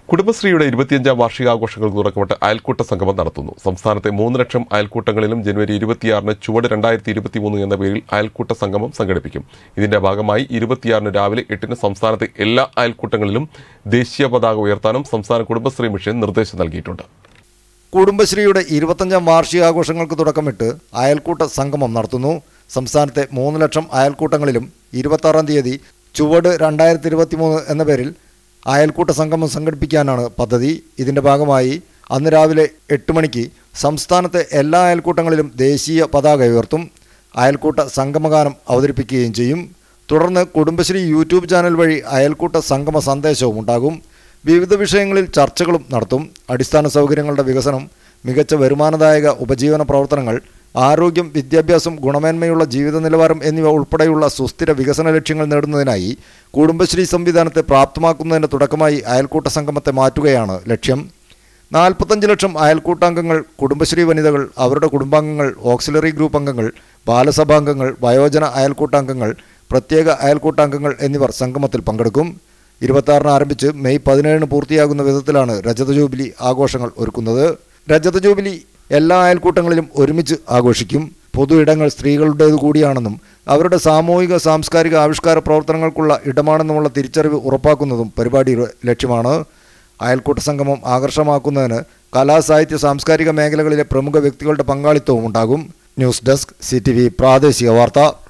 കുടുംബശ്രീയുടെ ഇരുപത്തിയഞ്ചാം വാർഷികാഘോഷങ്ങൾക്ക് തുടക്കമിട്ട് അയൽക്കൂട്ട സംഗമം നടത്തുന്നു സംസ്ഥാനത്തെ മൂന്ന് ലക്ഷം അയൽക്കൂട്ടങ്ങളിലും ജനുവരി ഇരുപത്തിയാറിന് ചുവട് രണ്ടായിരത്തി ഇരുപത്തിമൂന്ന് എന്ന പേരിൽ അയൽക്കൂട്ട സംഗമം സംഘടിപ്പിക്കും ഇതിന്റെ ഭാഗമായി ഇരുപത്തിയാറിന് രാവിലെ എട്ടിന് സംസ്ഥാനത്തെ എല്ലാ അയൽക്കൂട്ടങ്ങളിലും ദേശീയ പതാക ഉയർത്താനും സംസ്ഥാന കുടുംബശ്രീ മിഷൻ നിർദ്ദേശം നൽകിയിട്ടുണ്ട് കുടുംബശ്രീയുടെ ഇരുപത്തഞ്ചാം വാർഷികാഘോഷങ്ങൾക്ക് തുടക്കമിട്ട് അയൽക്കൂട്ട സംഗമം നടത്തുന്നു സംസ്ഥാനത്തെ മൂന്ന് ലക്ഷം അയൽക്കൂട്ടങ്ങളിലും ഇരുപത്താറാം തീയതി ചുവട് രണ്ടായിരത്തി ഇരുപത്തിമൂന്ന് എന്ന പേരിൽ അയൽക്കൂട്ട സംഗമം സംഘടിപ്പിക്കാനാണ് പദ്ധതി ഇതിന്റെ ഭാഗമായി അന്ന് രാവിലെ എട്ട് മണിക്ക് സംസ്ഥാനത്തെ എല്ലാ അയൽക്കൂട്ടങ്ങളിലും ദേശീയ പതാക ഉയർത്തും അയൽക്കൂട്ട സംഗമഗാനം അവതരിപ്പിക്കുകയും ചെയ്യും തുടർന്ന് കുടുംബശ്രീ യൂട്യൂബ് ചാനൽ വഴി അയൽക്കൂട്ട സംഗമ സന്ദേശവും ഉണ്ടാകും വിവിധ വിഷയങ്ങളിൽ ചർച്ചകളും നടത്തും അടിസ്ഥാന സൗകര്യങ്ങളുടെ വികസനം മികച്ച വരുമാനദായക ഉപജീവന പ്രവർത്തനങ്ങൾ ആരോഗ്യം വിദ്യാഭ്യാസം ഗുണമേന്മയുള്ള ജീവിത നിലവാരം എന്നിവ ഉൾപ്പെടെയുള്ള സുസ്ഥിര വികസന ലക്ഷ്യങ്ങൾ നേടുന്നതിനായി കുടുംബശ്രീ സംവിധാനത്തെ പ്രാപ്തമാക്കുന്നതിന് തുടക്കമായി അയൽക്കൂട്ട സംഗമത്തെ മാറ്റുകയാണ് ലക്ഷ്യം നാൽപ്പത്തഞ്ച് ലക്ഷം അയൽക്കൂട്ടാംഗങ്ങൾ കുടുംബശ്രീ വനിതകൾ അവരുടെ കുടുംബാംഗങ്ങൾ ഓക്സിലറി ഗ്രൂപ്പ് അംഗങ്ങൾ ബാലസഭാംഗങ്ങൾ വയോജന അയൽക്കൂട്ടാംഗങ്ങൾ പ്രത്യേക അയൽക്കൂട്ടാംഗങ്ങൾ എന്നിവർ സംഗമത്തിൽ പങ്കെടുക്കും ഇരുപത്താറിന് ആരംഭിച്ച് മെയ് പതിനേഴിന് പൂർത്തിയാകുന്ന വിധത്തിലാണ് രജത ജൂബിലി ആഘോഷങ്ങൾ ഒരുക്കുന്നത് രജത ജൂബിലി എല്ലാ അയൽക്കൂട്ടങ്ങളിലും ഒരുമിച്ച് ആഘോഷിക്കും പൊതു ഇടങ്ങൾ സ്ത്രീകളുടേത് കൂടിയാണെന്നും അവരുടെ സാമൂഹിക സാംസ്കാരിക ആവിഷ്കാര പ്രവർത്തനങ്ങൾക്കുള്ള ഇടമാണെന്നുമുള്ള തിരിച്ചറിവ് ഉറപ്പാക്കുന്നതും പരിപാടിയുടെ ലക്ഷ്യമാണ് അയൽക്കൂട്ട സംഗമം ആകർഷമാക്കുന്നതിന് കലാ സാഹിത്യ സാംസ്കാരിക മേഖലകളിലെ പ്രമുഖ വ്യക്തികളുടെ പങ്കാളിത്തവും ഉണ്ടാകും ന്യൂസ് ഡെസ്ക് സി പ്രാദേശിക വാർത്ത